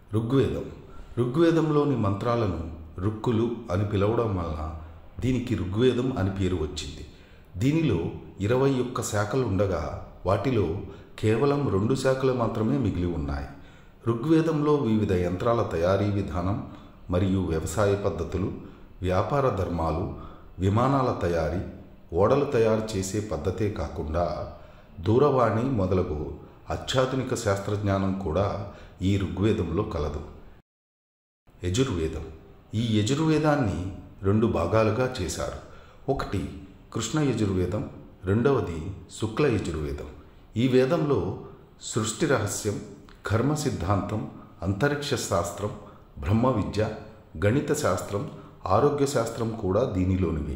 ఋగ్వేదం ఋగ్వేదంలోని మంత్రాలను రుక్కులు అని పిలవడం వలన దీనికి ఋగ్వేదం అని పేరు వచ్చింది దీనిలో ఇరవై ఒక్క శాఖలు ఉండగా వాటిలో కేవలం రెండు శాఖలు మాత్రమే మిగిలి ఉన్నాయి ఋగ్వేదంలో వివిధ యంత్రాల తయారీ విధానం మరియు వ్యవసాయ పద్ధతులు వ్యాపార ధర్మాలు విమానాల తయారీ ఓడలు తయారు చేసే పద్ధతే కాకుండా దూరవాణి మొదలగు అత్యాధునిక శాస్త్రజ్ఞానం కూడా ఈ ఋగ్వేదంలో కలదు యజుర్వేదం ఈ యజుర్వేదాన్ని రెండు భాగాలుగా చేశారు ఒకటి కృష్ణ యజుర్వేదం రెండవది శుక్ల యజుర్వేదం ఈ వేదంలో సృష్టి రహస్యం కర్మ సిద్ధాంతం అంతరిక్ష శాస్త్రం బ్రహ్మ విద్య గణిత శాస్త్రం ఆరోగ్య శాస్త్రం కూడా దీనిలోనివి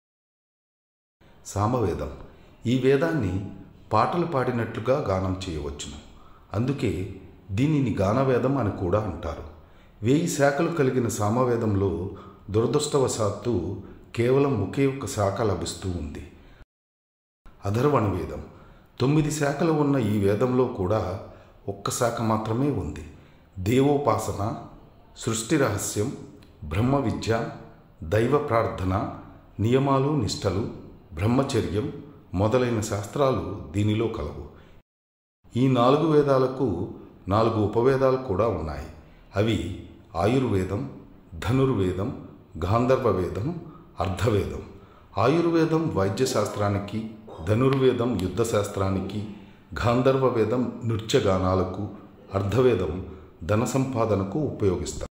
సామవేదం ఈ వేదాన్ని పాటలు పాడినట్లుగా గానం చేయవచ్చును అందుకే దీనిని గానవేదం అని కూడా అంటారు వేయి శాఖలు కలిగిన సామవేదంలో దురదృష్టవశాత్తు కేవలం ఒకే ఒక్క శాఖ లభిస్తూ ఉంది అధర్వణ వేదం తొమ్మిది శాఖలు ఉన్న ఈ వేదంలో కూడా ఒక్క శాఖ మాత్రమే ఉంది దేవోపాసన సృష్టి రహస్యం బ్రహ్మ విద్య దైవ ప్రార్థన నియమాలు నిష్టలు బ్రహ్మచర్యం మొదలైన శాస్త్రాలు దీనిలో కలవు ఈ నాలుగు వేదాలకు నాలుగు ఉపవేదాలు కూడా ఉన్నాయి అవి ఆయుర్వేదం ధనుర్వేదం గాంధర్వ వేదం అర్ధవేదం ఆయుర్వేదం వైద్య శాస్త్రానికి ధనుర్వేదం యుద్ధ శాస్త్రానికి గాంధర్వ వేదం నృత్యగానాలకు అర్ధవేదం ధన సంపాదనకు ఉపయోగిస్తారు